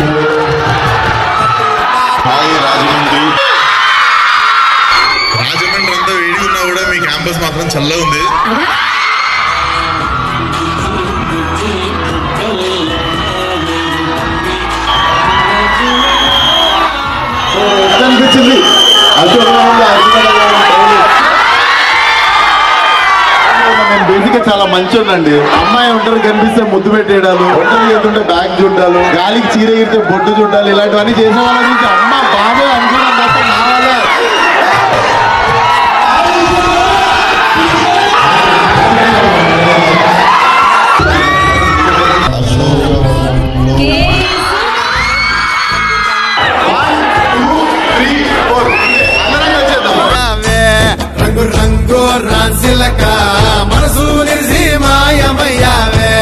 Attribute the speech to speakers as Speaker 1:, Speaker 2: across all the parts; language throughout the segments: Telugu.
Speaker 1: హాయ్ రాజమండ్రి రాజమండ్రి అంతా వేడిగా ఉన్నా కూడా మీ క్యాంపస్ మాత్రం చల్లగా ఉంది
Speaker 2: ఎంత అనిపించింది అర్జున్ ఎలా ఉంది? అర్జున్ ఎలా ఉంది? నేను బేసిక్ గా చాలా మంచోనండి అమ్మాయి ఒంటరి కనిపిస్తే ముద్దు పెట్టేయడాలు ఒంటరి చేస్తుంటే బ్యాగ్ చూడాలు గాలికి చీర ఎగిరితే బొట్టు చూడాలి ఇలాంటివన్నీ చేసిన వాళ్ళ నుంచి అమ్మ బాబే అనుకున్నాను తప్ప నా వల్లే. అందరం వచ్చేద్దాం.
Speaker 3: రంగు రంగు రాన్సిలక మనసు నిలిసి మాయమయ్యావే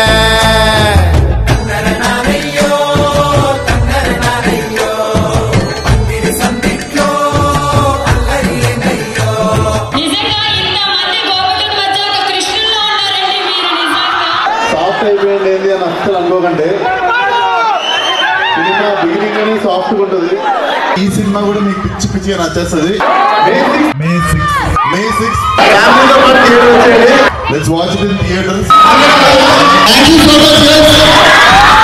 Speaker 4: నిజంగా ఇంతమంది గోపికల మధ్య ఒక కృష్ణుల్లో ఉన్నారండి మీరు నిజంగా
Speaker 2: సాఫ్ట్ అయిపోయింది ఏంది అని అస్సలు అనుకోకండి సినిమా బిగినింగ్ అని సాఫ్ట్ ఉంటుంది ఈ సినిమా కూడా మీకు పిచ్చి పిచ్చిగా నచ్చేస్తుంది మే సిక్స్ మే సిక్స్ ఫ్యామిలీతో పాటు థియేటర్ వచ్చేయండి let's watch it in theatres thank you so much